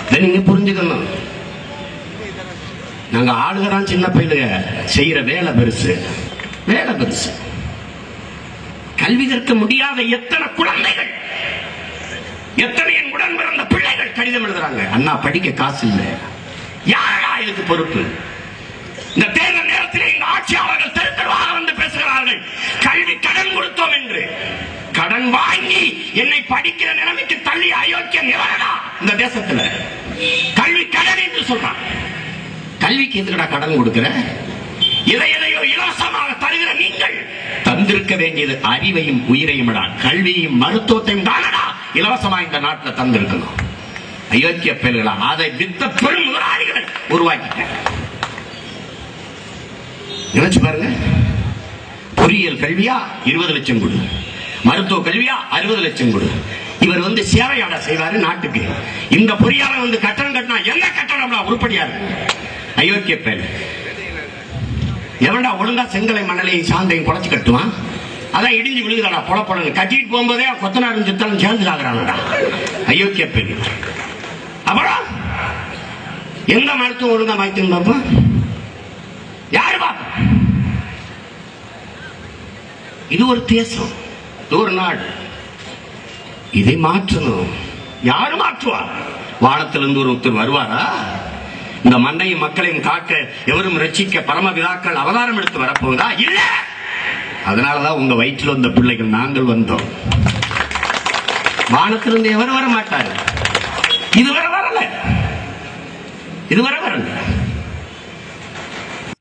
இதை நீங்க புரிஞ்சுக்கணும் நாங்க ஆளுகிறான் சின்ன பையலுக செய்யற வேலை பெருசு வேலை பெருசு கல்வி கற்க முடியாத எத்தனை குழந்தைகள் எத்தனை என் உடன் பிறந்த பிள்ளைகள் கடிதம் எழுதுறாங்க அண்ணா படிக்க காசு இல்லை யாரா இதுக்கு பொறுப்பு இந்த தேர்தல் நேரத்தில் இந்த ஆட்சியாளர்கள் தெரு தெருவாக வந்து பேசுகிறார்கள் கல்வி கடன் கொடுத்தோம் என்று கடன் வாங்கி என்னை படிக்கிற நிலைமைக்கு தள்ளி அயோக்கிய நிலடா இந்த தேசத்துல கல்வி கடன் என்று சொல்றான் கல்விக்கு எதுக்கடா கடன் கொடுக்கிற எதை எதையோ இலவசமாக தருகிற நீங்கள் தந்திருக்க வேண்டியது அறிவையும் உயிரையும் விடா கல்வியையும் மருத்துவத்தையும் தானடா இலவசமா இந்த நாட்டில் தந்திருக்கணும் அயோக்கிய பெயர்களா அதை வித்த பெரும் முதலாளிகள் உருவாக்கிட்டேன் நினைச்சு பாருங்க பொறியியல் கல்வியா இருபது லட்சம் கொடு மருத்துவ கல்வியா அறுபது லட்சம் கொடு இவர் வந்து சேவையாட செய்வாரு நாட்டுக்கு இந்த பொறியாளர் வந்து கட்டணம் கட்டினா என்ன கட்டணம் உருப்படியா இருக்கு அயோக்கிய பேர் எவன்டா ஒழுங்கா செங்கலை மணலையும் சாந்தையும் குறைச்சு கட்டுவான் அதான் இடிஞ்சு விழுகுதாடா பொழப்படன்னு கட்டிட்டு போகும்போதே கொத்தனாரும் சித்தனும் சேர்ந்து ஆகுறாங்கடா அயோக்கிய பெண் அப்புறம் எந்த மருத்துவம் ஒழுங்கா மாய்த்து பார்ப்போம் யாரு பாப்பா இது ஒரு தேசம் இது ஒரு நாடு இதை மாற்றணும் யாரு மாற்றுவா வானத்திலிருந்து ஒரு ஒருத்தர் வருவாரா இந்த மண்ணையும் மக்களையும் காக்க எவரும் ரட்சிக்க பரமபிதாக்கள் அவதாரம் எடுத்து வரப்போகுதா இல்ல அதனாலதான் உங்க வயிற்றில் வந்த பிள்ளைகள் நாங்கள் வந்தோம் வானத்திலிருந்து எவரும் வர மாட்டாரு இதுவரை வரல இதுவரை வரல